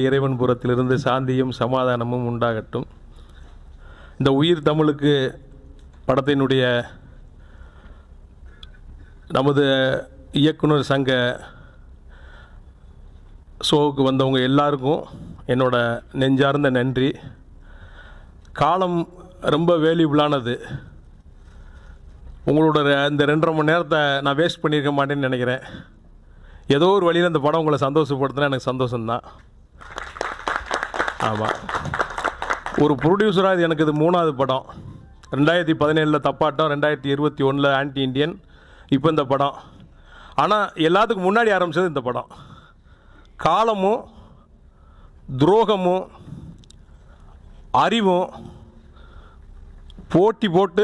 இறைவன் புறத்திலிருந்து சாந்தியும் சமாதானமும் உண்டாகட்டும் இந்த உயிர் தமிழுக்கு படத்தினுடைய நமது இயக்குனர் சங்க ஷோவுக்கு வந்தவங்க எல்லாருக்கும் என்னோட நெஞ்சார்ந்த நன்றி காலம் ரொம்ப வேல்யூபிளானது உங்களோட ரெ- இந்த ரெண்டரை மணி நேரத்தை நான் வேஸ்ட் பண்ணியிருக்க மாட்டேன்னு நினைக்கிறேன் ஏதோ ஒரு வழியில் இந்த படம் உங்களை சந்தோஷப்படுத்தினா எனக்கு சந்தோஷம்தான் ஆமாம் ஒரு ப்ரொடியூசராக இது எனக்கு இது மூணாவது படம் ரெண்டாயிரத்தி பதினேழில் தப்பாட்டம் ரெண்டாயிரத்தி இருபத்தி ஒன்றில் ஆன்டி இண்டியன் இப்போ இந்த படம் ஆனால் எல்லாத்துக்கும் முன்னாடி ஆரம்பிச்சது இந்த படம் காலமும் துரோகமும் அறிவும் போட்டி போட்டு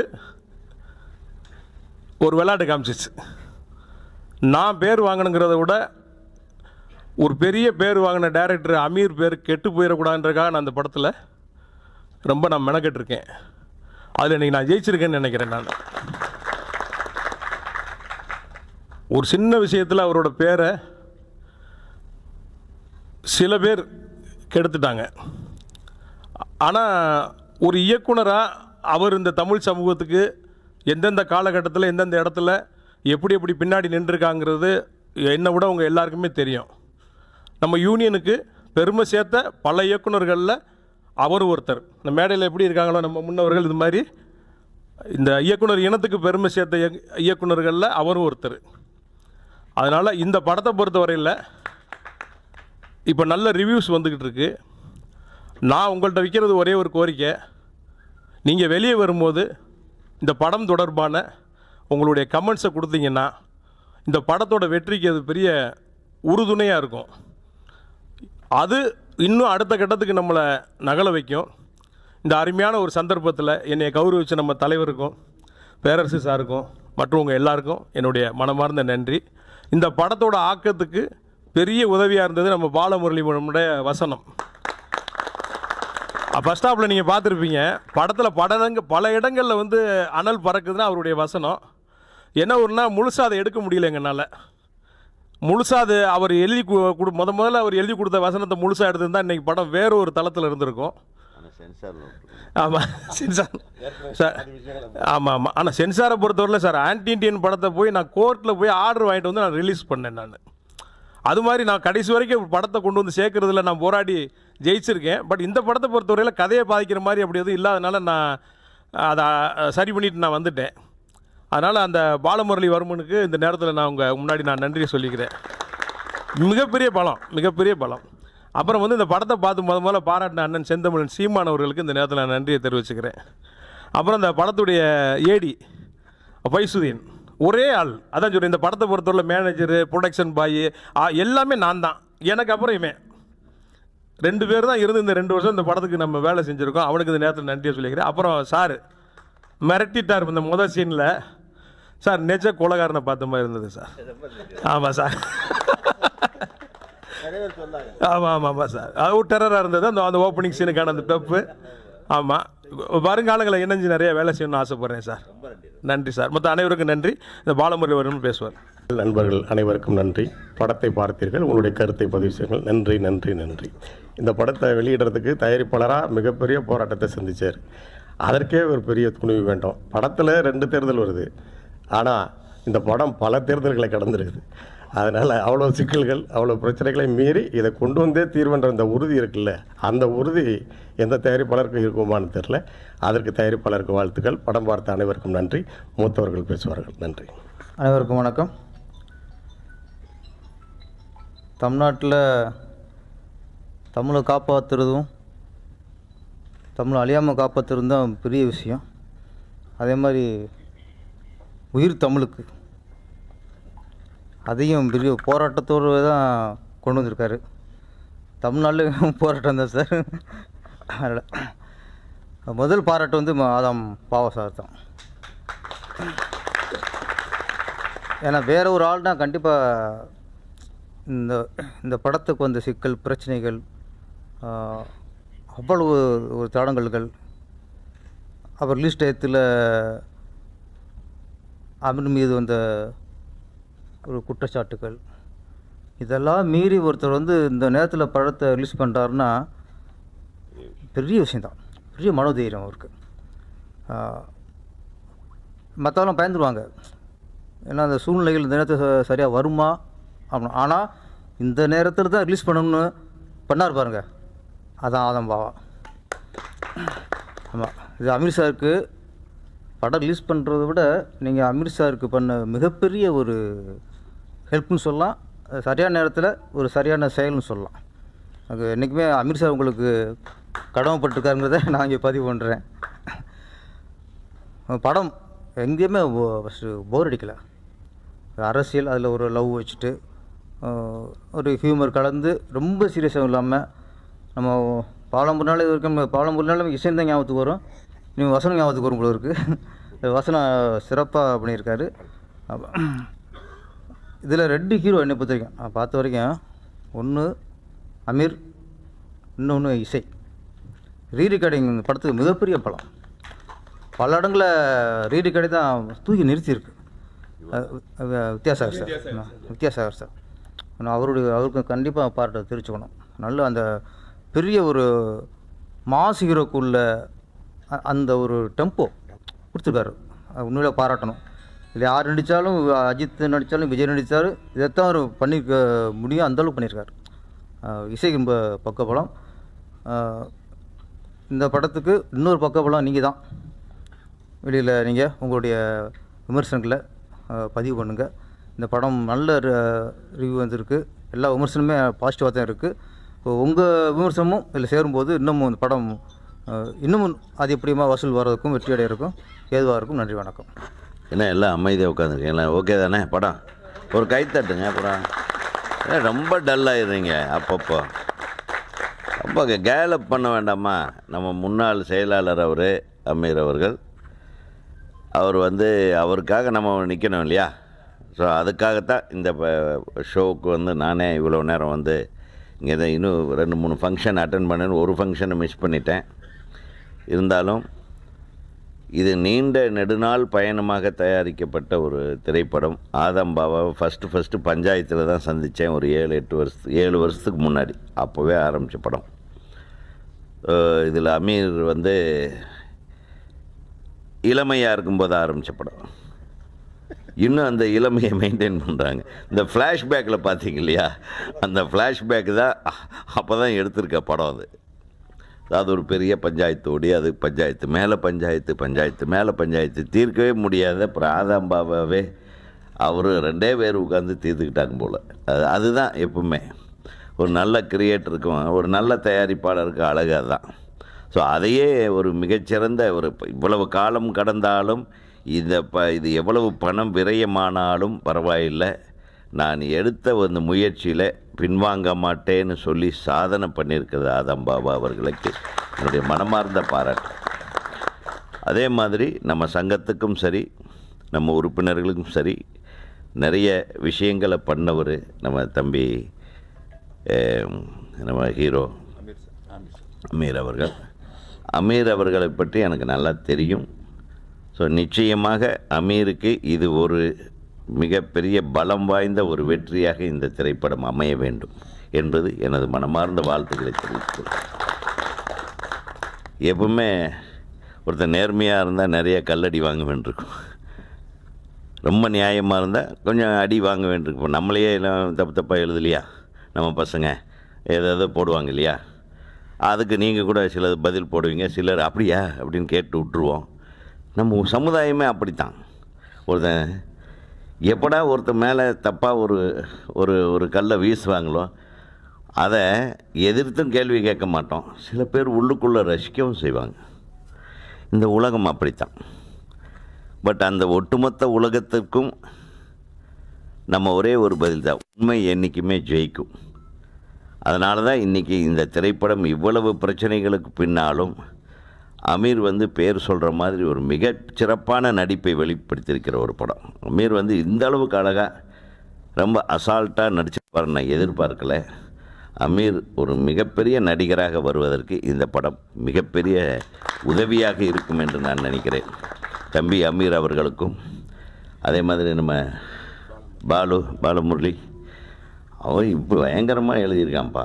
ஒரு விளையாட்டு காமிச்சிச்சு நான் பேர் வாங்கணுங்கிறத விட ஒரு பெரிய பேர் வாங்கின டைரக்டர் அமீர் பேர் கெட்டு போயிடக்கூடாதுன்றதுக்காக நான் அந்த படத்தில் ரொம்ப நான் மெனக்கெட்டிருக்கேன் அதில் இன்றைக்கி நான் ஜெயிச்சிருக்கேன்னு நினைக்கிறேன் நான் ஒரு சின்ன விஷயத்தில் அவரோட பேரை சில பேர் கெடுத்துட்டாங்க ஆனால் ஒரு இயக்குனராக அவர் இந்த தமிழ் சமூகத்துக்கு எந்தெந்த காலகட்டத்தில் எந்தெந்த இடத்துல எப்படி எப்படி பின்னாடி நின்றுருக்காங்கிறது என்னை விட உங்கள் எல்லாருக்குமே தெரியும் நம்ம யூனியனுக்கு பெருமை சேர்த்த பல இயக்குனர்களில் அவர் ஒருத்தர் இந்த மேடையில் எப்படி இருக்காங்களோ நம்ம முன்னவர்கள் இது மாதிரி இந்த இயக்குனர் இனத்துக்கு பெருமை சேர்த்த இயக்- இயக்குனர்களில் அவரும் ஒருத்தர் அதனால் இந்த படத்தை பொறுத்தவரையில் இப்போ நல்ல ரிவ்யூஸ் வந்துக்கிட்டு இருக்கு நான் உங்கள்கிட்ட வைக்கிறது ஒரே ஒரு கோரிக்கை நீங்கள் வெளியே வரும்போது இந்த படம் தொடர்பான உங்களுடைய கமெண்ட்ஸை கொடுத்தீங்கன்னா இந்த படத்தோட வெற்றிக்கு அது பெரிய உறுதுணையாக இருக்கும் அது இன்னும் அடுத்த கட்டத்துக்கு நம்மளை நகல வைக்கும் இந்த அருமையான ஒரு சந்தர்ப்பத்தில் என்னை கௌரவிச்ச நம்ம தலைவருக்கும் பேரரசு சாருக்கும் மற்றவங்க எல்லாருக்கும் என்னுடைய மனமார்ந்த நன்றி இந்த படத்தோட ஆக்கத்துக்கு பெரிய உதவியாக இருந்தது நம்ம பாலமுரளிமுடைய வசனம் ஃபஸ்ட் ஹாஃபில் நீங்கள் பார்த்துருப்பீங்க படத்தில் படங்க பல இடங்களில் வந்து அனல் பறக்குதுன்னா அவருடைய வசனம் என்ன ஒருனா முழுசாக அதை எடுக்க முடியல எங்களால் முழுசாக அது அவர் எழுதி கு- கொடு முத முதல்ல அவர் எழுதி கொடுத்த வசனத்தை முழுசாக எடுத்திருந்தா இன்றைக்கி படம் வேற ஒரு தளத்தில் இருந்திருக்கும் ஆனால் சென்சாரில் ஆமாம் சென்சார் சார் ஆமாம் ஆமாம் ஆனால் சென்சாரை பொறுத்தவரையில் சார் ஆன்டி இண்டியன் படத்தை போய் நான் கோர்ட்டில் போய் ஆர்டர் வாங்கிட்டு வந்து நான் ரிலீஸ் பண்ணேன் நான் அது மாதிரி நான் கடைசி வரைக்கும் படத்தை கொண்டு வந்து சேர்க்கறதுல நான் போராடி ஜெயிச்சிருக்கேன் பட் இந்த படத்தை பொறுத்தவரையில் கதையை பாதிக்கிற மாதிரி அப்படி எதுவும் இல்லாதனால நான் அதை அஹ், சரி பண்ணிட்டு நான் வந்துட்டேன் அதனால் அந்த பாலமுரளி வர்மனுக்கு இந்த நேரத்தில் நான் உங்கள் முன்னாடி நான் நன்றியை சொல்லிக்கிறேன் மிகப்பெரிய பலம் மிகப்பெரிய பலம் அப்புறம் வந்து இந்த படத்தை பார்த்து முத முதல்ல பாராட்டின அண்ணன் செந்தமிழன் சீமான் அவர்களுக்கு இந்த நேரத்தில் நான் நன்றியை தெரிவிச்சுக்கிறேன் அப்புறம் இந்த படத்துடைய ஏடி பைசுதீன் ஒரே ஆள் அதான் சொல்றேன் இந்த படத்தை பொறுத்தவரை மேனேஜரு ப்ரொடக்ஷன் பாய் எல்லாமே நான் தான் எனக்கு அப்புறம் இவன் ரெண்டு பேர் தான் இருந்து இந்த ரெண்டு வருஷம் இந்த படத்துக்கு நம்ம வேலை செஞ்சுருக்கோம் அவனுக்கு இந்த நேரத்தில் நன்றியை சொல்லிக்கிறேன் அப்புறம் சார் மிரட்டிட்டார் இந்த முதல் சீனில் சார் நெஜ கொலகாரனை பார்த்த மாதிரி இருந்தது சார் ஆமாம் சார் நிறைய பேர் சொன்னாங்க ஆமாம் ஆமாம் ஆமாம் சார் அது ஒரு டெரராக இருந்தது அந்த அந்த ஓப்பனிங் சீனுக்கான அந்த பெப்பு ஆமாம் வருங்காலங்களில் இணைஞ்சு நிறைய வேலை செய்யணும்னு ஆசைப்பட்றேன் சார் நன்றி சார் மற்ற அனைவருக்கும் நன்றி இந்த பாலமுரளி வரும்னு பேசுவார் நண்பர்கள் அனைவருக்கும் நன்றி படத்தை பார்த்தீர்கள் உங்களுடைய கருத்தை பதிவு செய்யுங்கள் நன்றி நன்றி நன்றி இந்த படத்தை வெளியிடுறதுக்கு தயாரிப்பாளராக மிகப்பெரிய போராட்டத்தை சந்திச்சார் அதற்கே ஒரு பெரிய துணிவு வேண்டும் படத்தில் ரெண்டு தேர்தல் வருது ஆனால் இந்த படம் பல தேர்தல்களை கடந்திருக்குது அதனால் அவ்வளோ சிக்கல்கள் அவ்வளோ பிரச்சனைகளை மீறி இதை கொண்டு வந்தே தீர்வுன்ற அந்த உறுதி இருக்குல்ல அந்த உறுதி எந்த தயாரிப்பாளருக்கும் இருக்குமான்னு தெரில அதற்கு தயாரிப்பாளருக்கு வாழ்த்துக்கள் படம் பார்த்த அனைவருக்கும் நன்றி மூத்தவர்கள் பேசுவார்கள் நன்றி அனைவருக்கும் வணக்கம் தமிழ்நாட்டில் தமிழை காப்பாற்றுறதும் தமிழை அழியாமல் காப்பாற்றுறதும் தான் பெரிய விஷயம் அதே மாதிரி உயிர் தமிழுக்கு அதையும் பெரிய போராட்டத்தோடு தான் கொண்டு வந்திருக்காரு தமிழ்நாட்டில் போராட்டம் தான் சார் அதனால முதல் பாராட்டு வந்து ம- ஆதாம் பாவா சார் தான் ஏன்னா வேற ஒரு ஆள்னா கண்டிப்பாக இந்த இந்த படத்துக்கு வந்த சிக்கல் பிரச்சனைகள் ஆஹ், அவ்வளவு ஒரு தடங்கல்கள் அப்புறம் ரிலீஸ் டயத்தில் அமீர் மீது வந்த ஒரு குற்றச்சாட்டுகள் இதெல்லாம் மீறி ஒருத்தர் வந்து இந்த நேரத்தில் படத்தை ரிலீஸ் பண்ணுறாருன்னா பெரிய விஷயந்தான் பெரிய மனோதைரியம் அவருக்கு மற்றவெல்லாம் பயந்துருவாங்க ஏன்னா அந்த சூழ்நிலைகள் இந்த நேரத்தில் சரியாக வருமா அப்படின்னு ஆனால் இந்த நேரத்தில் தான் ரிலீஸ் பண்ணணும்னு பண்ணார் பாருங்க அதான் ஆதம் பாவா ஆமாம் இது அமீர் சாருக்கு படம் ரிலீஸ் பண்ணுறத விட நீங்கள் அமீர் சாருக்கு பண்ண மிகப்பெரிய ஒரு ஹெல்ப்னு சொல்லலாம் அது சரியான நேரத்தில் ஒரு சரியான செயல்னு சொல்லலாம் அது என்றைக்குமே அமீர் சார் உங்களுக்கு கடமைப்பட்டிருக்காருங்கிறத நான் இங்கே பதிவு பண்ணுறேன் படம் எங்கேயுமே ஃபஸ்ட்டு போர் அடிக்கலை அரசியல் அதில் ஒரு லவ் வச்சுட்டு அஹ், ஒரு ஹியூமர் கலந்து ரொம்ப சீரியஸாகவும் இல்லாமல் நம்ம பாலம்பூர் நாள் இது வரைக்கும் பாலம்பூர் நாள் இசை தான் ஞாபகத்துக்கு வரும் நீ வசனம் ஞாபகத்துக்கு வரும் போல இருக்குது வசனம் சிறப்பாக பண்ணியிருக்காரு இதில் ரெண்டு ஹீரோ என்னை பொறுத்த வரைக்கும் நான் பார்த்த வரைக்கும் ஒன்று அமீர் இன்னொன்று இசை ரீ ரெக்கார்டிங் இந்த படத்துக்கு மிகப்பெரிய பலம் பல இடங்களில் ரீ ரெக்கார்டிங் தான் தூக்கி நிறுத்தியிருக்கு அஹ் அஹ் வித்யாசாகர் சார் ஆ, வித்யாசாகர் சார் நான் அவருடைய அவருக்கு கண்டிப்பாக பாராட்ட தெரிவிச்சுக்கணும் நல்ல அந்த பெரிய ஒரு மாஸ் ஹீரோக்குள்ள அ- அந்த ஒரு டெம்போ கொடுத்துருக்காரு அது உண்மையில பாராட்டணும் இல்லை யார் நடித்தாலும் அஜித் நடித்தாலும் விஜய் நடித்தாரு இதைத்தான் அவர் பண்ணியிருக்க முடியும் அந்தளவுக்கு பண்ணியிருக்காரு அஹ் இசை ரொம்ப பக்கபலம் அஹ் இந்த படத்துக்கு இன்னொரு பக்கபலம் நீங்கள் தான் வெளியில் நீங்கள் உங்களுடைய விமர்சனங்களை அஹ், பதிவு பண்ணுங்கள் இந்த படம் நல்ல ரிவ்யூ வந்திருக்கு எல்லா விமர்சனமே பாசிட்டிவாக தான் இருக்குது இப்போ உங்கள் விமர்சனமும் இதில் சேரும்போது இன்னமும் இந்த படம் அஹ், இன்னமும் அதிகப்படியமாக வசூல் வர்றதுக்கும் வெற்றி அடையிறதுக்கும் ஏதுவாக இருக்கும் நன்றி வணக்கம் என்ன எல்லாம் அமைதியாக உட்காந்துருக்கீங்களா ஓகே தானே படம் ஒரு கை தட்டுங்க அப்புறம் ஏன் ரொம்ப டல்லாகிடுறீங்க அப்பப்போ ரொம்ப கேலப் பண்ண வேண்டாமா நம்ம முன்னாள் செயலாளர் அவர் அமீர் அவர்கள் அவர் வந்து அவருக்காக நம்ம நிற்கணும் இல்லையா ஸோ அதுக்காகத்தான் இந்த ப- ஷோவுக்கு வந்து நானே இவ்வளோ நேரம் வந்து இங்கே தான் இன்னும் ரெண்டு மூணு ஃபங்க்ஷன் அட்டன் பண்ணேன்னு ஒரு ஃபங்க்ஷனை மிஸ் பண்ணிட்டேன் இருந்தாலும் இது நீண்ட நெடுநாள் பயணமாக தயாரிக்கப்பட்ட ஒரு திரைப்படம் ஆதம் பாபாவை ஃபஸ்ட்டு ஃபஸ்ட்டு பஞ்சாயத்தில் தான் சந்தித்தேன் ஒரு ஏழு எட்டு வருஷத்து ஏழு வருஷத்துக்கு முன்னாடி அப்போவே ஆரம்பித்த படம் இதில் அமீர் வந்து இளமையாக இருக்கும்போது ஆரம்பித்த படம் இன்னும் அந்த இளமையை மெயின்டைன் பண்ணுறாங்க இந்த ஃப்ளாஷ்பேக்கில் பார்த்தீங்க இல்லையா அந்த ஃப்ளாஷ்பேக் தான் அப்போ தான் எடுத்திருக்க படம் அது அது ஒரு பெரிய பஞ்சாயத்து ஓடி அது பஞ்சாயத்து மேலே பஞ்சாயத்து பஞ்சாயத்து மேலே பஞ்சாயத்து தீர்க்கவே முடியாத பிராதம்பாவே அவர் ரெண்டே பேர் உட்காந்து தீர்த்துக்கிட்டாங்க போல் அது அதுதான் எப்பவுமே ஒரு நல்ல கிரியேட்டருக்கும் ஒரு நல்ல தயாரிப்பாளருக்கு அழகு அதுதான் ஸோ அதையே ஒரு மிகச்சிறந்த ஒரு ப- இவ்வளவு காலம் கடந்தாலும் இந்த ப இது எவ்வளவு பணம் விரயமானாலும் பரவாயில்லை நான் எடுத்த அந்த முயற்சியில் பின்வாங்க மாட்டேன்னு சொல்லி சாதனை பண்ணியிருக்கிறது ஆதம் பாபா அவர்களுக்கு என்னுடைய மனமார்ந்த பாராட்டு அதே மாதிரி நம்ம சங்கத்துக்கும் சரி நம்ம உறுப்பினர்களுக்கும் சரி நிறைய விஷயங்களை பண்ணவர் நம்ம தம்பி அஹ், நம்ம ஹீரோ அமீர் அவர்கள் அமீர் அவர்களை பற்றி எனக்கு நல்லா தெரியும் ஸோ நிச்சயமாக அமீருக்கு இது ஒரு மிகப்பெரிய பலம் வாய்ந்த ஒரு வெற்றியாக இந்த திரைப்படம் அமைய வேண்டும் என்பது எனது மனமார்ந்த வாழ்த்துக்களை தெரிவித்துக் எப்பவுமே ஒருத்தர் நேர்மையாக இருந்தால் நிறைய கல்லடி வாங்க வேண்டியிருக்கும் ரொம்ப நியாயமாக இருந்தால் கொஞ்சம் அடி வாங்க வேண்டியிருக்கும் இப்போ நம்மளையே எல்லாம் தப்பு தப்பாக எழுதலையா நம்ம பசங்க ஏதாவது போடுவாங்க இல்லையா அதுக்கு நீங்கள் கூட சிலது பதில் போடுவீங்க சிலர் அப்படியா அப்படின்னு கேட்டு விட்டுருவோம் நம்ம சமுதாயமே அப்படித்தான் ஒருத்தன் எப்படா ஒருத்தன் மேலே தப்பாக ஒரு ஒரு ஒரு கல்லை வீசுவாங்களோ அதை எதிர்த்தும் கேள்வி கேட்க மாட்டோம் சில பேர் உள்ளுக்குள்ளே ரசிக்கவும் செய்வாங்க இந்த உலகம் அப்படித்தான் பட் அந்த ஒட்டுமொத்த உலகத்திற்கும் நம்ம ஒரே ஒரு பதில் தான் உண்மை என்றைக்குமே ஜெயிக்கும் அதனால தான் இன்றைக்கி இந்த திரைப்படம் இவ்வளவு பிரச்சனைகளுக்கு பின்னாலும் அமீர் வந்து பேர் சொல்கிற மாதிரி ஒரு மிக சிறப்பான நடிப்பை வெளிப்படுத்தியிருக்கிற ஒரு படம் அமீர் வந்து இந்த அளவுக்கு அழகாக ரொம்ப அசால்ட்டாக நடிச்சிருப்பார் நான் எதிர்பார்க்கல அமீர் ஒரு மிகப்பெரிய நடிகராக வருவதற்கு இந்த படம் மிகப்பெரிய உதவியாக இருக்கும் என்று நான் நினைக்கிறேன் தம்பி அமீர் அவர்களுக்கும் அதே மாதிரி நம்ம பாலு பாலமுரளி அவன் இப்போ பயங்கரமாக எழுதியிருக்கான்ப்பா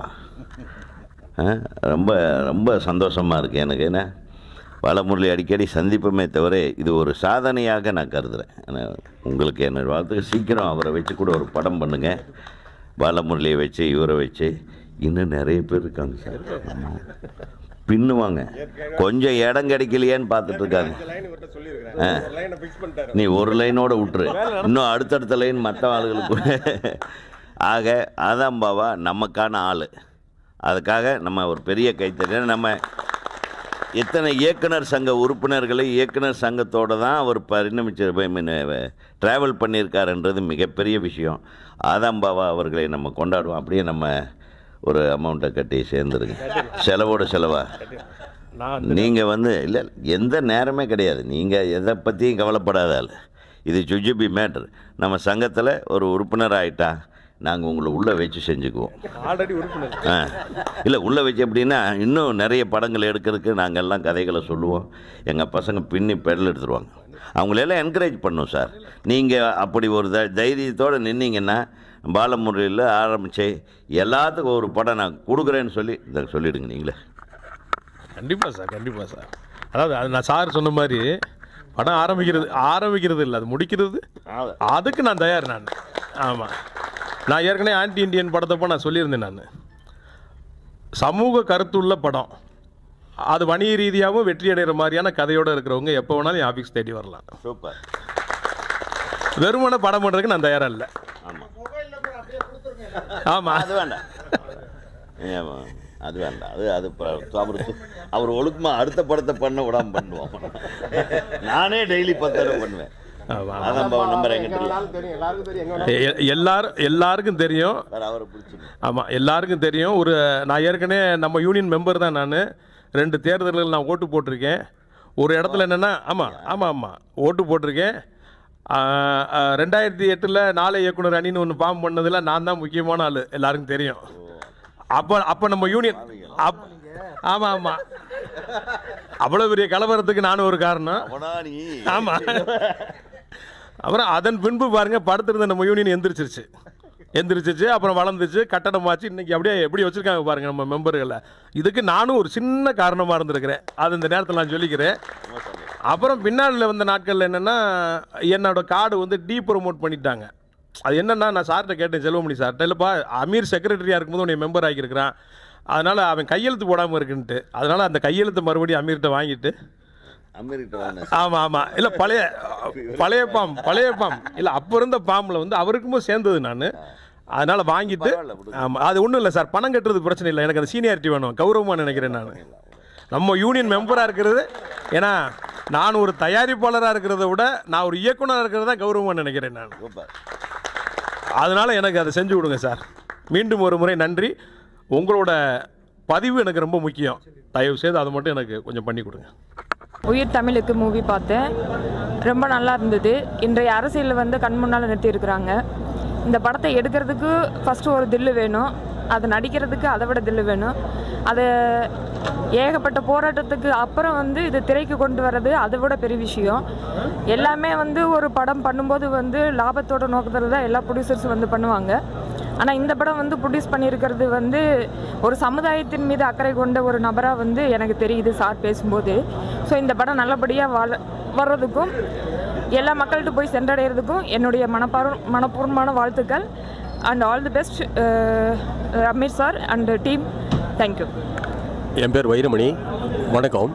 ஆ, ரொம்ப ரொம்ப சந்தோஷமாக இருக்குது எனக்கு என்ன பாலமுரளி அடிக்கடி சந்திப்போமே தவிர இது ஒரு சாதனையாக நான் கருதுகிறேன் ஏன்னா, உங்களுக்கு என்ன வாழ்த்துக்கு சீக்கிரம் அவரை வச்சு கூட ஒரு படம் பண்ணுங்க பாலமுரளியை வச்சு இவரை வச்சு இன்னும் நிறைய பேர் இருக்காங்க சார் ஆமாம். பின்னுவாங்க கொஞ்சம் இடம் கிடைக்கலையேன்னு பார்த்துட்டு இருக்காங்க ஆ. நீ ஒரு லைனோட விட்டுரு இன்னும் அடுத்தடுத்த லைன் மற்ற ஆளுகளுக்கு ஆக அதான் பாவா நமக்கான ஆள் அதுக்காக நம்ம ஒரு பெரிய கைத்தறி நம்ம எத்தனை இயக்குனர் சங்க உறுப்பினர்களை இயக்குனர் சங்கத்தோடு தான் அவர் பரிணமிச்சு ட்ராவல் பண்ணியிருக்காருன்றது மிகப்பெரிய விஷயம் ஆதாம் பாவா அவர்களை நம்ம கொண்டாடுவோம் அப்படியே நம்ம ஒரு அமௌண்ட்டை கட்டி சேர்ந்துருங்க செலவோட செலவா நான் நீங்கள் வந்து இல்லை எந்த நேரமே கிடையாது நீங்கள் எதை பற்றியும் கவலைப்படாத ஆள் இது சுஜிபி மேட்ரு நம்ம சங்கத்தில் ஒரு உறுப்பினர் ஆகிட்டா நாங்கள் உங்களை உள்ளே வச்சு செஞ்சுக்குவோம் ஆல்ரெடி உறுப்பினர் ஆ இல்லை உள்ளே வச்சு எப்படின்னா இன்னும் நிறைய படங்கள் எடுக்கிறதுக்கு நாங்கள் எல்லாம் கதைகளை சொல்லுவோம் எங்கள் பசங்க பின்னி பெடல் எடுத்துருவாங்க அவங்களெல்லாம் என்கரேஜ் பண்ணோம் சார் நீங்கள் அப்படி ஒரு த தைரியத்தோடு நின்னீங்கன்னா பாலமுறையில் ஆரம்பித்து எல்லாத்துக்கும் ஒரு படம் நான் கொடுக்குறேன்னு சொல்லி இதை சொல்லிடுங்க நீங்களே கண்டிப்பாக சார் கண்டிப்பாக சார் அதாவது அது நான் சார் சொன்ன மாதிரி படம் ஆரம்பிக்கிறது ஆரம்பிக்கிறது இல்லை அது முடிக்கிறது அதுக்கு நான் தயார் நான் ஆமாம் நான் ஏற்கனவே ஆன்டி இண்டியன் படத்தப்போ நான் சொல்லியிருந்தேன் நான் சமூக கருத்துள்ள படம் அது வணிக ரீதியாகவும் வெற்றி அடைகிற மாதிரியான கதையோடு இருக்கிறவங்க எப்போ வேணாலும் என் ஆஃபீஸ் தேடி வரலாம் சூப்பர் வெறுமனை படம் பண்ணுறதுக்கு நான் தயாராக இல்லை ஆமாம் ஆமாம் அது வேண்டாம் ஏம்மா, அது வேண்டாம் அது அது ப- அவர் அவர் ஒழுக்கமா அடுத்த படத்தை பண்ண விடாம பண்ணுவோம் நானே டெய்லி பத்து தடவை பண்ணுவேன் ஆமாம் அதான் பா- நம்பர் எங்கிட்ட இல்லை. தெரியும் எல்லாருக்கும் தெரியும் எங்க எ- எல்லாரும் எல்லாருக்கும் தெரியும் வேற அவரை பிடிச்சிங்க ஆமாம் எல்லாருக்கும் தெரியும் ஒரு நான் ஏற்கனவே நம்ம யூனியன் மெம்பர் தான் நான் ரெண்டு தேர்தல்கள் நான் ஓட்டு போட்டிருக்கேன் ஒரு இடத்துல என்னென்னா ஆமாம் ஆமாம் ஆமாம் ஓட்டு போட்டிருக்கேன் ஆ, ஆ, ரெண்டாயிரத்தி எட்டில் நாளை இயக்குனர் அணின்னு ஒன்று ஃபார்ம் பண்ணதில் நான் தான் முக்கியமான ஆள் எல்லாருக்கும் தெரியும் அப்போ அப்போ நம்ம யூனியன் அப் ஆமாம் ஆமாம் அவ்வளோ பெரிய கலவரத்துக்கு நானும் ஒரு காரணம் அவனா நீ ஆமாம் அப்புறம் அதன் பின்பு பாருங்க படுத்திருந்த நம்ம யூனியன் எந்திரிச்சிருச்சு எந்திரிச்சிச்சு அப்புறம் வளர்ந்துச்சு கட்டடமாச்சு இன்னைக்கு அப்படியே எப்படி வச்சிருக்காங்க பாருங்க நம்ம மெம்பர்களை இதுக்கு நானும் ஒரு சின்ன காரணமாக இருந்திருக்கிறேன் அது இந்த நேரத்தில் நான் சொல்லிக்கிறேன் அப்புறம் பின்னாளில் வந்த நாட்களில் என்னென்னா என்னோட கார்டு வந்து டீ ப்ரொமோட் பண்ணிட்டாங்க அது என்னன்னா நான் சார்கிட்ட கேட்டேன் செல்வமணி சார்கிட்ட இல்லைப்பா அமீர் செக்ரட்டரியாக இருக்கும்போது உன்னை மெம்பர் ஆகியிருக்கிறான் அதனால் அவன் கையெழுத்து போடாமல் இருக்குன்ட்டு அதனால் அந்த கையெழுத்தை மறுபடியும் அமீர்கிட்ட வாங்கிட்டு அமெரிக்கா வேணாம் ஆமாம் ஆமாம் இல்லை பழைய பழைய பாம் பழைய பாம் இல்லை அப்போ இருந்த பாம்பில் வந்து அவருக்கும் சேர்ந்தது நான் அதனால் வாங்கிட்டு பரவாயில்ல, விடுங்க. ஆமாம் அது ஒன்றும் இல்லை சார் பணம் கட்டுறது பிரச்சனை இல்லை எனக்கு அந்த சீனியாரிட்டி வேணும் கௌரவமாக நினைக்கிறேன் நான் நம்ம யூனியன் மெம்பராக இருக்கிறது ஏன்னா நான் ஒரு தயாரிப்பாளராக இருக்கிறத விட நான் ஒரு இயக்குனராக இருக்கிறத தான் கௌரவமாக நினைக்கிறேன் நான் சூப்பர் அதனால் எனக்கு அதை செஞ்சு கொடுங்க சார் மீண்டும் ஒரு முறை நன்றி உங்களோட பதிவு எனக்கு ரொம்ப முக்கியம் தயவு செய்து அதை மட்டும் எனக்கு கொஞ்சம் பண்ணி கொடுங்க உயிர் தமிழுக்கு மூவி பார்த்தேன் ரொம்ப நல்லா இருந்தது இன்றைய அரசியலில் வந்து கண் முன்னால் நிறுத்தியிருக்கிறாங்க இந்த படத்தை எடுக்கிறதுக்கு ஃபஸ்ட்டு ஒரு தில்லு வேணும் அது நடிக்கிறதுக்கு அதை விட தில்லு வேணும் அதை ஏகப்பட்ட போராட்டத்துக்கு அப்புறம் வந்து இது திரைக்கு கொண்டு வர்றது அதை விட பெரிய விஷயம் எல்லாமே வந்து ஒரு படம் பண்ணும்போது வந்து லாபத்தோட நோக்கத்தில் தான் எல்லா ப்ரொடியூசர்ஸும் வந்து பண்ணுவாங்க ஆனால் இந்த படம் வந்து ப்ரொடியூஸ் பண்ணியிருக்கிறது வந்து ஒரு சமுதாயத்தின் மீது அக்கறை கொண்ட ஒரு நபராக வந்து எனக்கு தெரியுது சார் பேசும்போது ஸோ இந்த படம் நல்லபடியாக வாழ வர்றதுக்கும் எல்லா மக்கள்கிட்ட போய் சென்றடைகிறதுக்கும் என்னுடைய மனப்பார் மனப்பூர்வமான வாழ்த்துக்கள் and all the best Aamir sir and team thank you என் பேர் வைரமணி வணக்கம்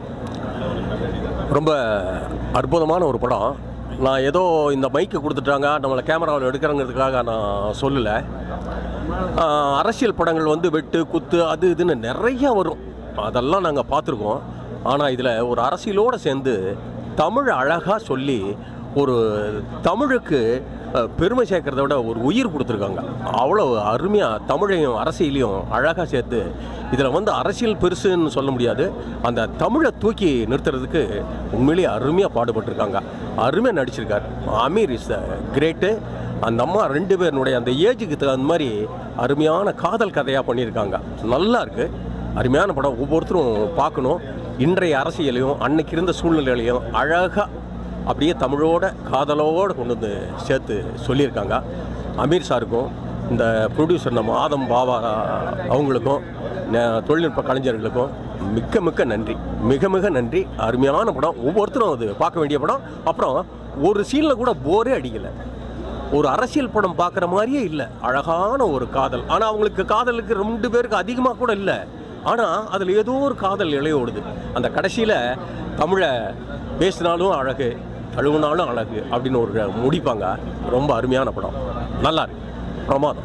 ரொம்ப அற்புதமான ஒரு படம் நான் ஏதோ இந்த மைக்கு கொடுத்துட்டாங்க நம்மளை கேமராவில் எடுக்கிறங்கிறதுக்காக நான் சொல்லலை ஆஹ், அரசியல் படங்கள் வந்து வெட்டு குத்து அது இதுன்னு நிறைய வரும் அதெல்லாம் நாங்கள் பார்த்துருக்கோம் ஆனால் இதில் ஒரு அரசியலோடு சேர்ந்து தமிழ் அழகாக சொல்லி ஒரு தமிழுக்கு அஹ், பெருமை சேர்க்கறத விட ஒரு உயிர் கொடுத்துருக்காங்க அவ்வளோ அருமையாக தமிழையும் அரசியலையும் அழகாக சேர்த்து இதில் வந்து அரசியல் பெருசுன்னு சொல்ல முடியாது அந்த தமிழை தூக்கி நிறுத்துறதுக்கு உண்மையிலேயே அருமையாக பாடுபட்டிருக்காங்க அருமையாக நடிச்சிருக்கார் அமீர் இஸ் கிரேட்டு அந்த அம்மா ரெண்டு பேருனுடைய அந்த ஏஜுக்கு தகுந்த மாதிரி அருமையான காதல் கதையாக பண்ணியிருக்காங்க நல்லா இருக்கு அருமையான படம் ஒவ்வொருத்தரும் பார்க்கணும் இன்றைய அரசியலையும் அன்னைக்கு இருந்த சூழ்நிலைகளையும் அழகாக அப்படியே தமிழோட காதலோடு கொண்டு வந்து சேர்த்து சொல்லியிருக்காங்க அமீர் சாருக்கும் இந்த ப்ரொடியூசர் நம்ம ஆதம் பாபா அவங்களுக்கும் ந- தொழில்நுட்ப கலைஞர்களுக்கும் மிக்க மிக்க நன்றி மிக மிக நன்றி அருமையான படம் ஒவ்வொருத்தரும் அது பார்க்க வேண்டிய படம் அப்புறம் ஒரு சீனில் கூட போரே அடிக்கலை ஒரு அரசியல் படம் பார்க்குற மாதிரியே இல்லை அழகான ஒரு காதல் ஆனால் அவங்களுக்கு காதலுக்கு ரெண்டு பேருக்கு அதிகமாக கூட இல்லை ஆனால் அதில் ஏதோ ஒரு காதல் இலையோடுது அந்த கடைசியில் தமிழை பேசினாலும் அழகு அழுகுனாலும் அழகு அப்படின்னு ஒரு முடிப்பாங்க ரொம்ப அருமையான படம் நல்லா இருக்கு பிரமாதம்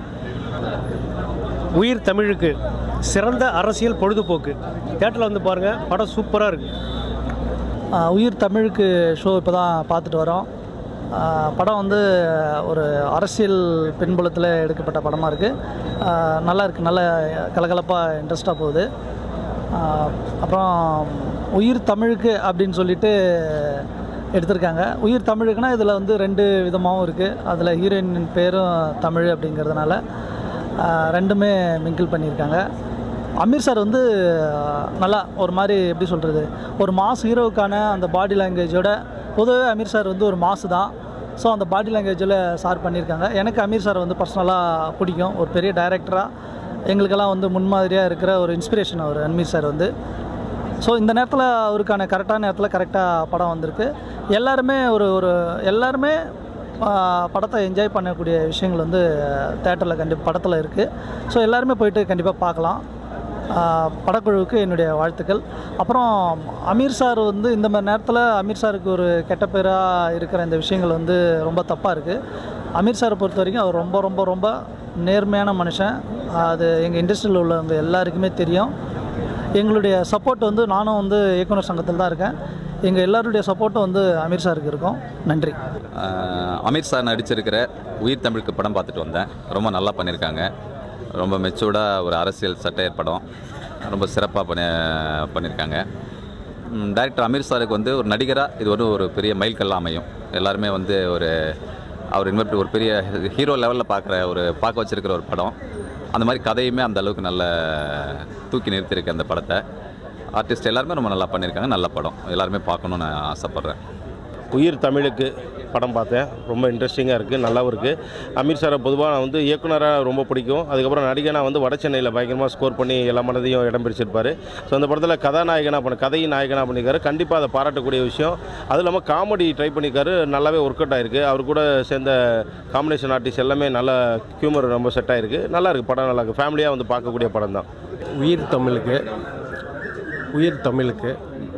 உயிர் தமிழுக்கு சிறந்த அரசியல் பொழுதுபோக்கு தேட்டரில் வந்து பாருங்கள் படம் சூப்பராக இருக்குது ஆஹ் உயிர் தமிழுக்கு ஷோ இப்போ தான் பார்த்துட்டு வரோம் ஆஹ் படம் வந்து ஒரு அரசியல் பின்புலத்தில் எடுக்கப்பட்ட படமாக இருக்குது நல்லா இருக்குது நல்ல கலகலப்பாக இன்ட்ரெஸ்ட்டாக போகுது ஆஹ் அப்புறம் உயிர் தமிழுக்கு அப்படின்னு சொல்லிட்டு எடுத்திருக்காங்க உயிர் தமிழுக்குனா இதில் வந்து ரெண்டு விதமாகவும் இருக்குது அதில் ஹீரோயின் பேரும் தமிழ் அப்படிங்கிறதுனால ஆஹ் ரெண்டுமே மிங்கிள் பண்ணியிருக்காங்க அமீர் சார் வந்து அஹ், நல்லா ஒரு மாதிரி எப்படி சொல்கிறது ஒரு மாஸ் ஹீரோவுக்கான அந்த பாடி லாங்குவேஜோட பொதுவாக அமீர் சார் வந்து ஒரு மாசு தான் ஸோ அந்த பாடி லாங்குவேஜில் சார் பண்ணியிருக்காங்க எனக்கு அமீர் சார் வந்து பர்சனலாக பிடிக்கும் ஒரு பெரிய டைரக்டராக எங்களுக்கெல்லாம் வந்து முன்மாதிரியாக இருக்கிற ஒரு இன்ஸ்பிரேஷன் அவர் அமீர் சார் வந்து ஸோ இந்த நேரத்தில் அவருக்கான கரெக்டான நேரத்தில் கரெக்டாக படம் வந்திருக்கு எல்லாருமே ஒரு ஒரு எல்லாருமே ஆ, படத்தை என்ஜாய் பண்ணக்கூடிய விஷயங்கள் வந்து தேட்டரில் கண்டி படத்தில் இருக்குது ஸோ எல்லாருமே போயிட்டு கண்டிப்பாக பார்க்கலாம் ஆ, படக்குழுவுக்கு என்னுடைய வாழ்த்துக்கள் அப்புறம் அமீர் சார் வந்து இந்த மாதிரி நேரத்தில் அமீர் சாருக்கு ஒரு கெட்ட பேராக இருக்கிற இந்த விஷயங்கள் வந்து ரொம்ப தப்பாக இருக்குது அமீர் சாரை பொறுத்த வரைக்கும் அவர் ரொம்ப ரொம்ப ரொம்ப நேர்மையான மனுஷன் அது எங்கள் இண்டஸ்ட்ரியில் உள்ளவங்க எல்லாருக்குமே தெரியும் எங்களுடைய சப்போர்ட் வந்து நானும் வந்து இயக்குனர் சங்கத்தில் தான் இருக்கேன் எங்கள் எல்லாருடைய சப்போர்ட்டும் வந்து அமீர் சாருக்கு இருக்கும் நன்றி ஆஹ் அமீர் சார் நடிச்சிருக்கிற உயிர் தமிழுக்கு படம் பார்த்துட்டு வந்தேன் ரொம்ப நல்லா பண்ணியிருக்காங்க ரொம்ப மெச்சூர்டாக ஒரு அரசியல் சட்டையர் படம் ரொம்ப சிறப்பாக பண்ணி பண்ணியிருக்காங்க ம், டைரக்டர் அமீர் சாருக்கு வந்து ஒரு நடிகராக இது வந்து ஒரு பெரிய மைல்கல்லாக அமையும் எல்லாருமே வந்து ஒரு அவர் இனிமேல் ஒரு பெரிய ஹீரோ லெவலில் பார்க்குற ஒரு பார்க்க வச்சிருக்கிற ஒரு படம் அந்த மாதிரி கதையுமே அந்த அளவுக்கு நல்ல தூக்கி நிறுத்தியிருக்கு அந்த படத்தை ஆர்டிஸ்ட் எல்லாருமே ரொம்ப நல்லா பண்ணியிருக்காங்க நல்ல படம் எல்லாருமே பார்க்கணுன்னு நான் ஆசைப்பட்றேன் உயிர் தமிழுக்கு படம் பார்த்தேன் ரொம்ப இன்ட்ரெஸ்டிங்காக இருக்குது நல்லாவும் இருக்குது அமீர் சாரை பொதுவாக நான் வந்து இயக்குனராக ரொம்ப பிடிக்கும் அதுக்கப்புறம் நடிகனா வந்து வட சென்னையில் பயங்கரமாக ஸ்கோர் பண்ணி எல்லா மனதையும் இடம் பிடிச்சிருப்பாரு ஸோ அந்த படத்தில் கதாநாயகனாக பண்ண கதையின் நாயகனாக பண்ணியிருக்காரு கண்டிப்பாக அதை பாராட்டக்கூடிய விஷயம் அதுவும் இல்லாமல் காமெடி ட்ரை பண்ணியிருக்காரு நல்லாவே ஒர்க் அவுட் ஆயிருக்கு அவர் கூட சேர்ந்த காம்பினேஷன் ஆர்டிஸ்ட் எல்லாமே நல்ல ஹியூமர் ரொம்ப செட் ஆயிருக்கு நல்லா இருக்குது படம் நல்லா இருக்குது ஃபேமிலியாக வந்து பார்க்கக்கூடிய படம் தான் உயிர் தமிழுக்கு உயிர் தமிழுக்கு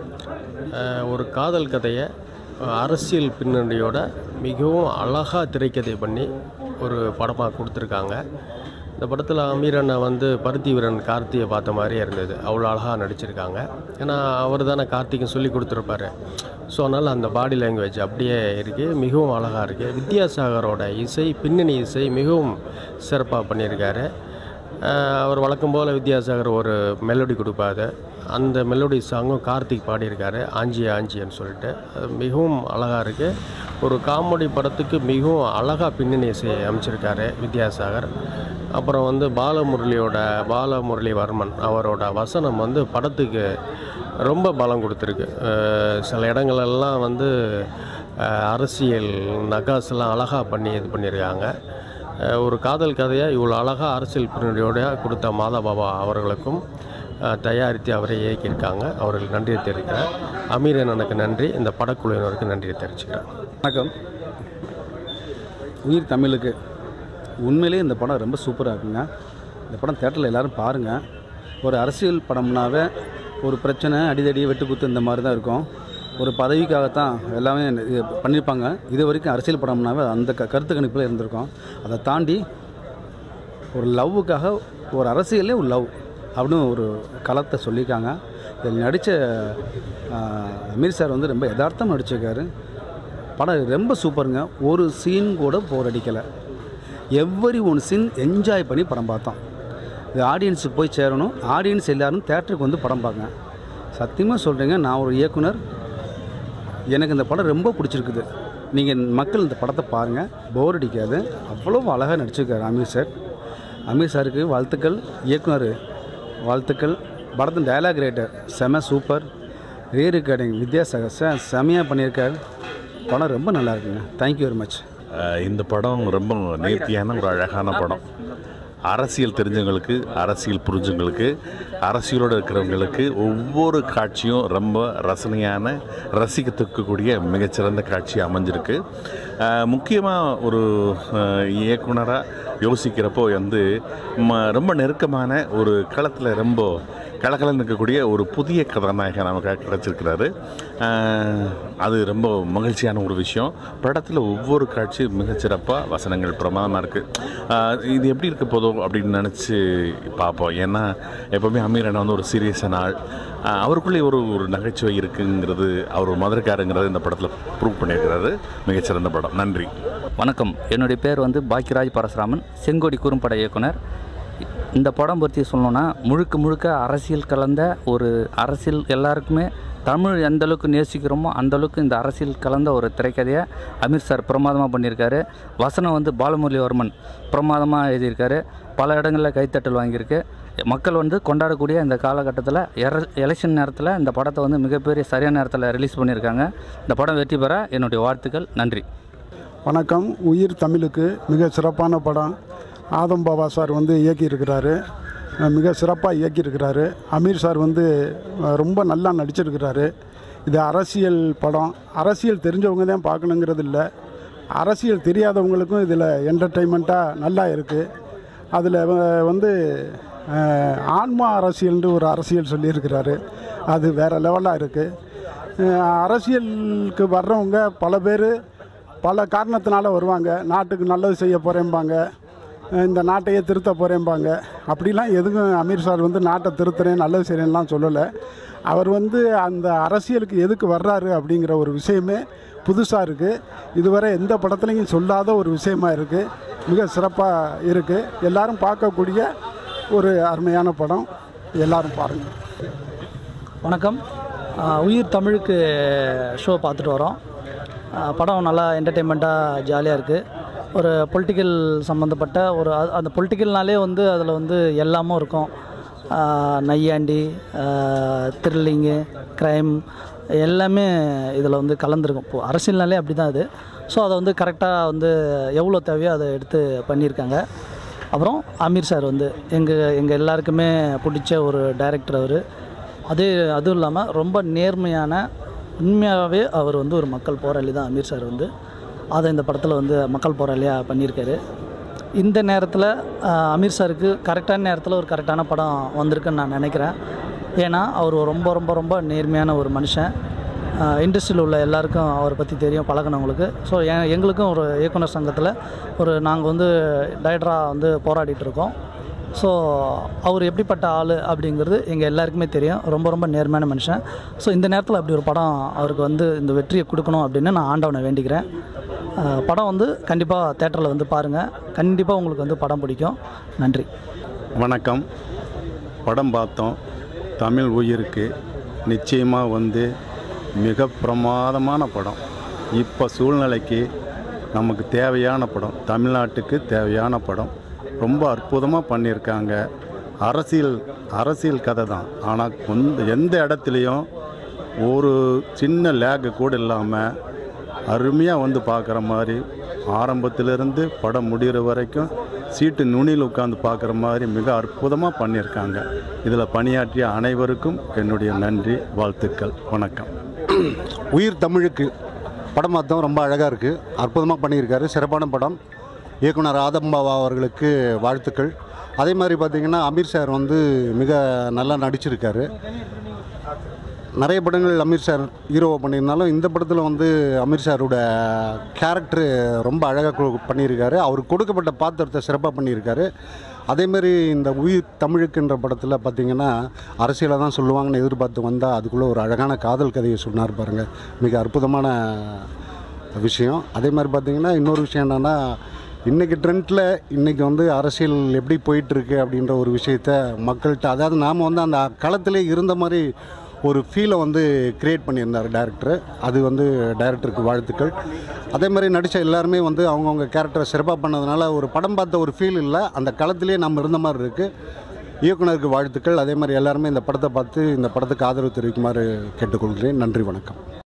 அஹ், ஒரு காதல் கதையை அஹ், அரசியல் பின்னணியோட மிகவும் அழகாக திரைக்கதை பண்ணி ஒரு படமாக கொடுத்துருக்காங்க இந்த படத்தில் அமீர் அண்ணா வந்து பருத்தி வீரன் கார்த்தியை பார்த்த மாதிரியே இருந்தது அவ்வளோ அழகாக நடிச்சிருக்காங்க ஏன்னா அவர் தானே கார்த்திக்கும் சொல்லி கொடுத்துருப்பாரு ஸோ அதனால் அந்த பாடி லாங்குவேஜ் அப்படியே இருக்குது மிகவும் அழகாக இருக்குது வித்யாசாகரோட இசை பின்னணி இசை மிகவும் சிறப்பாக பண்ணியிருக்காரு ஆஹ் அவர் வழக்கம் போல் வித்யாசாகர் ஒரு மெலோடி கொடுப்பாரு அந்த மெலோடி சாங்கும் கார்த்திக் பாடியிருக்காரு ஆஞ்சி ஆஞ்சின்னு சொல்லிட்டு அது மிகவும் அழகாக இருக்குது ஒரு காமெடி படத்துக்கு மிகவும் அழகாக பின்னணி இசை அமைச்சிருக்காரு வித்யாசாகர் அப்புறம் வந்து பாலமுரளியோட பாலமுரளிவர்மன் அவரோட வசனம் வந்து படத்துக்கு ரொம்ப பலம் கொடுத்துருக்கு ஆஹ் சில இடங்களெல்லாம் வந்து ஆஹ் அரசியல் நகாஸ்லாம் அழகாக பண்ணி இது பண்ணியிருக்காங்க அஹ் ஒரு காதல் கதையாக இவ்வளோ அழகாக அரசியல் பின்னணியோட கொடுத்த மாதா பாபா அவர்களுக்கும் அஹ் தயாரித்து அவரை இயக்கியிருக்காங்க அவர்களுக்கு நன்றியை தெரிவிக்கிறேன் அமீர் அண்ணனுக்கு நன்றி இந்த படக்குழுவினருக்கு நன்றியை தெரிவிச்சுக்கிறேன் வணக்கம் உயிர் தமிழுக்கு உண்மையிலேயே இந்த படம் ரொம்ப சூப்பராக இருக்குங்க இந்த படம் தேட்டரில் எல்லாரும் பாருங்கள் ஒரு அரசியல் படம்னாவே ஒரு பிரச்சனை அடிதடி வெட்டுக்குத்து இந்த மாதிரி தான் இருக்கும் ஒரு பதவிக்காகத்தான் எல்லாமே இது பண்ணியிருப்பாங்க இது வரைக்கும் அரசியல் படம்னாவே அந்த க கருத்து கணிப்பில் இருந்திருக்கும் அதை தாண்டி ஒரு லவ்வுக்காக ஒரு அரசியலே ஒரு லவ் அப்படின்னு ஒரு களத்தை சொல்லியிருக்காங்க இதில் நடித்த அமீர் சார் வந்து ரொம்ப யதார்த்தம் நடிச்சிருக்காரு படம் ரொம்ப சூப்பருங்க ஒரு சீன் கூட போர் அடிக்கலை எவ்வரி ஒன் சீன் என்ஜாய் பண்ணி படம் பார்த்தோம் இது ஆடியன்ஸுக்கு போய் சேரணும் ஆடியன்ஸ் எல்லாரும் தேட்டருக்கு வந்து படம் பார்க்க சத்தியமாக சொல்கிறேங்க நான் ஒரு இயக்குனர் எனக்கு இந்த படம் ரொம்ப பிடிச்சிருக்குது நீங்கள் மக்கள் இந்த படத்தை பாருங்கள் போர் அடிக்காது அவ்வளோ அழகாக நடிச்சிருக்காரு அமீர் சார் அமீர் சாருக்கு வாழ்த்துக்கள் இயக்குனர் வாழ்த்துக்கள் படத்தின் டயலாக் ரைட்டர் செம super re recording Vidyasagar sir செமையாக பண்ணியிருக்காரு படம் ரொம்ப நல்லா இருக்குங்க தேங்க்யூ வெரி மச் அஹ் இந்த படம் ரொம்ப நேர்த்தியான ஒரு அழகான படம் அரசியல் தெரிஞ்சவங்களுக்கு அரசியல் புரிஞ்சவங்களுக்கு அரசியலோடு இருக்கிறவங்களுக்கு ஒவ்வொரு காட்சியும் ரொம்ப ரசனையான ரசிக்கத்தக்கக்கூடிய மிகச்சிறந்த காட்சி அமைஞ்சிருக்கு முக்கியமாக ஒரு இயக்குனராக யோசிக்கிறப்போ வந்து ம ரொம்ப நெருக்கமான ஒரு களத்தில் ரொம்ப கலக்கலன்னு இருக்கக்கூடிய ஒரு புதிய கதாநாயகன் நமக்கு கிடச்சிருக்கிறாரு அஹ், அது ரொம்ப மகிழ்ச்சியான ஒரு விஷயம் படத்தில் ஒவ்வொரு காட்சி மிகச்சிறப்பாக வசனங்கள் பிரமாதமாக இருக்குது இது எப்படி இருக்க போதோ அப்படின்னு நினச்சி பார்ப்போம் ஏன்னா எப்போவுமே அமீர் அண்ணா வந்து ஒரு சீரியஸான ஆள் அஹ், அவருக்குள்ளே ஒரு ஒரு நகைச்சுவை இருக்குங்கிறது அவர் ஒரு மதுரைக்காரங்கிறது இந்த படத்தில் ப்ரூவ் பண்ணியிருக்கிறாரு மிகச்சிறந்த படம் நன்றி வணக்கம் என்னுடைய பேர் வந்து பாக்கியராஜ் பரசுராமன் செங்கோடி குறும்பட இயக்குனர் இந்த படம் பற்றி சொல்லணும்னா முழுக்க முழுக்க அரசியல் கலந்த ஒரு அரசியல் எல்லாருக்குமே தமிழ் எந்த அளவுக்கு நேசிக்கிறோமோ அந்த அளவுக்கு இந்த அரசியல் கலந்த ஒரு திரைக்கதையை அமீர் சார் பிரமாதமாக பண்ணியிருக்காரு வசனம் வந்து பாலமுரளிவர்மன் பிரமாதமாக எழுதியிருக்காரு பல இடங்களில் கைத்தட்டல் வாங்கியிருக்கு மக்கள் வந்து கொண்டாடக்கூடிய இந்த காலகட்டத்தில் எர எலெக்ஷன் நேரத்தில் இந்த படத்தை வந்து மிகப்பெரிய சரியான நேரத்தில் ரிலீஸ் பண்ணியிருக்காங்க இந்த படம் வெற்றி பெற என்னுடைய வாழ்த்துக்கள் நன்றி வணக்கம் உயிர் தமிழுக்கு மிக சிறப்பான படம் ஆதம் பாபா சார் வந்து இயக்கியிருக்கிறாரு அஹ் மிக சிறப்பாக இயக்கியிருக்கிறாரு அமீர் சார் வந்து அஹ் ரொம்ப நல்லா நடிச்சிருக்கிறாரு இது அரசியல் படம் அரசியல் தெரிஞ்சவங்க தான் பார்க்கணுங்கிறது இல்லை அரசியல் தெரியாதவங்களுக்கும் இதில் என்டர்டெயின்மெண்ட்டாக நல்லா இருக்குது அதில் வந்து அஹ், ஆன்மா அரசியல்னு ஒரு அரசியல் சொல்லியிருக்கிறாரு அது வேறு லெவலாக இருக்குது அரசியலுக்கு வர்றவங்க பல பேர் பல காரணத்தினால வருவாங்க நாட்டுக்கு நல்லது செய்ய போகிறேம்பாங்க இந்த நாட்டையே திருத்த போகிறேம்பாங்க அப்படிலாம் எதுவும் அமீர் சார் வந்து நாட்டை திருத்துறேன் நல்லது செய்கிறேன்லாம் சொல்லலை அவர் வந்து அந்த அரசியலுக்கு எதுக்கு வர்றாரு அப்படிங்கிற ஒரு விஷயமே புதுசாக இருக்குது இதுவரை எந்த படத்துலையும் சொல்லாத ஒரு விஷயமா இருக்குது மிக சிறப்பாக இருக்குது எல்லாரும் பார்க்கக்கூடிய ஒரு அருமையான படம் எல்லாரும் பாருங்கள் வணக்கம் ஆஹ் உயிர் தமிழுக்கு ஷோ பார்த்துட்டு வரோம் ஆஹ் படம் நல்லா என்டர்டெயின்மெண்ட்டாக ஜாலியாக இருக்குது ஒரு பொலிட்டிக்கல் சம்மந்தப்பட்ட ஒரு அ- அந்த பொலிட்டிக்கல்னாலே வந்து அதில் வந்து எல்லாமும் இருக்கும் ஆஹ் நையாண்டி த்ரில்லிங்கு க்ரைம் எல்லாமே இதில் வந்து கலந்துருக்கும் இப்போ அரசியல்னாலே அப்படி தான் இது ஸோ அதை வந்து கரெக்டாக வந்து எவ்வளோ தேவையோ அதை எடுத்து பண்ணியிருக்காங்க அப்புறம் அமீர் சார் வந்து எங்கள் எங்கள் எல்லாருக்குமே பிடிச்ச ஒரு டைரக்டர் அவர் அது அதுவும் இல்லாமல் ரொம்ப நேர்மையான உண்மையாகவே அவர் வந்து ஒரு மக்கள் போராளி தான் அமீர் சார் வந்து அதை இந்த படத்தில் வந்து மக்கள் போராளியாக பண்ணியிருக்காரு இந்த நேரத்தில் ஆஹ், அமீர் சாருக்கு கரெக்டான நேரத்தில் ஒரு கரெக்டான படம் வந்திருக்குன்னு நான் நினைக்கிறேன் ஏன்னா அவர் ரொம்ப ரொம்ப ரொம்ப நேர்மையான ஒரு மனுஷன் இண்டஸ்ட்ரியில் உள்ள எல்லாருக்கும் அவரை பற்றி தெரியும் பழகினவங்களுக்கு ஸோ எங்களுக்கும் ஒரு இயக்குனர் சங்கத்தில் ஒரு நாங்கள் வந்து டைரக்டராக வந்து போராடிட்டு இருக்கோம் ஸோ அவர் எப்படிப்பட்ட ஆள் அப்படிங்கிறது எங்கள் எல்லாருக்குமே தெரியும் ரொம்ப ரொம்ப நேர்மையான மனுஷன் ஸோ இந்த நேரத்தில் அப்படி ஒரு படம் அவருக்கு வந்து இந்த வெற்றியை கொடுக்கணும் அப்படின்னு நான் ஆண்டவனை வேண்டிக்கிறேன் அஹ் படம் வந்து கண்டிப்பாக தேட்டரில் வந்து பாருங்கள் கண்டிப்பாக உங்களுக்கு வந்து படம் பிடிக்கும் நன்றி வணக்கம் படம் பார்த்தோம் தமிழ் உயிருக்கு நிச்சயமாக வந்து மிக பிரமாதமான படம் இப்போ சூழ்நிலைக்கு நமக்கு தேவையான படம் தமிழ்நாட்டுக்கு தேவையான படம் ரொம்ப அற்புதமாக பண்ணியிருக்காங்க அரசியல் அரசியல் கதை தான் ஆனால் கொஞ்ச எந்த இடத்துலையும் ஒரு சின்ன லேக்கு கூட இல்லாமல் அருமையாக வந்து பார்க்குற மாதிரி ஆரம்பத்திலிருந்து படம் முடிகிற வரைக்கும் சீட்டு நுனியில் உட்காந்து பார்க்குற மாதிரி மிக அற்புதமாக பண்ணியிருக்காங்க இதில் பணியாற்றிய அனைவருக்கும் என்னுடைய நன்றி வாழ்த்துக்கள் வணக்கம் உயிர் தமிழுக்கு படம் பார்த்தோம் ரொம்ப அழகாக இருக்குது அற்புதமாக பண்ணியிருக்காரு சிறப்பான படம் இயக்குனர் ஆதம்பாவா அவர்களுக்கு வாழ்த்துக்கள் அதே மாதிரி பார்த்திங்கன்னா அமீர் சார் வந்து மிக நல்லா நடிச்சிருக்காரு நிறைய படங்கள் அமீர் சார் ஹீரோவை பண்ணியிருந்தாலும் இந்த படத்தில் வந்து அமீர் சாரோட கேரக்டர் ரொம்ப அழகாக பண்ணியிருக்காரு அவருக்கு கொடுக்கப்பட்ட பாத்திரத்தை சிறப்பாக பண்ணியிருக்காரு அதேமாரி இந்த உயிர் தமிழுக்குன்ற படத்தில் பார்த்திங்கன்னா அரசியலை தான் சொல்லுவாங்கன்னு எதிர்பார்த்து வந்தால் அதுக்குள்ளே ஒரு அழகான காதல் கதையை சொன்னார் பாருங்கள் மிக அற்புதமான விஷயம் அதே மாதிரி பார்த்திங்கன்னா இன்னொரு விஷயம் என்னென்னா இன்றைக்கி ட்ரெண்டில் இன்றைக்கி வந்து அரசியல் எப்படி போயிட்டுருக்கு அப்படின்ற ஒரு விஷயத்த மக்கள்கிட்ட அதாவது நாம் வந்து அந்த களத்திலே இருந்த மாதிரி ஒரு ஃபீலை வந்து க்ரியேட் பண்ணியிருந்தார் டேரக்டர் அது வந்து டைரக்டருக்கு வாழ்த்துக்கள் அதே மாதிரி நடித்த எல்லாருமே வந்து அவங்கவுங்க கேரக்டரை சிறப்பாக பண்ணதுனால ஒரு படம் பார்த்த ஒரு ஃபீல் இல்லை அந்த களத்திலே நம்ம இருந்த மாதிரி இருக்குது இயக்குனருக்கு வாழ்த்துக்கள் அதே மாதிரி எல்லாருமே இந்த படத்தை பார்த்து இந்த படத்துக்கு ஆதரவு தெரிவிக்குமாறு கேட்டுக்கொள்கிறேன் நன்றி வணக்கம்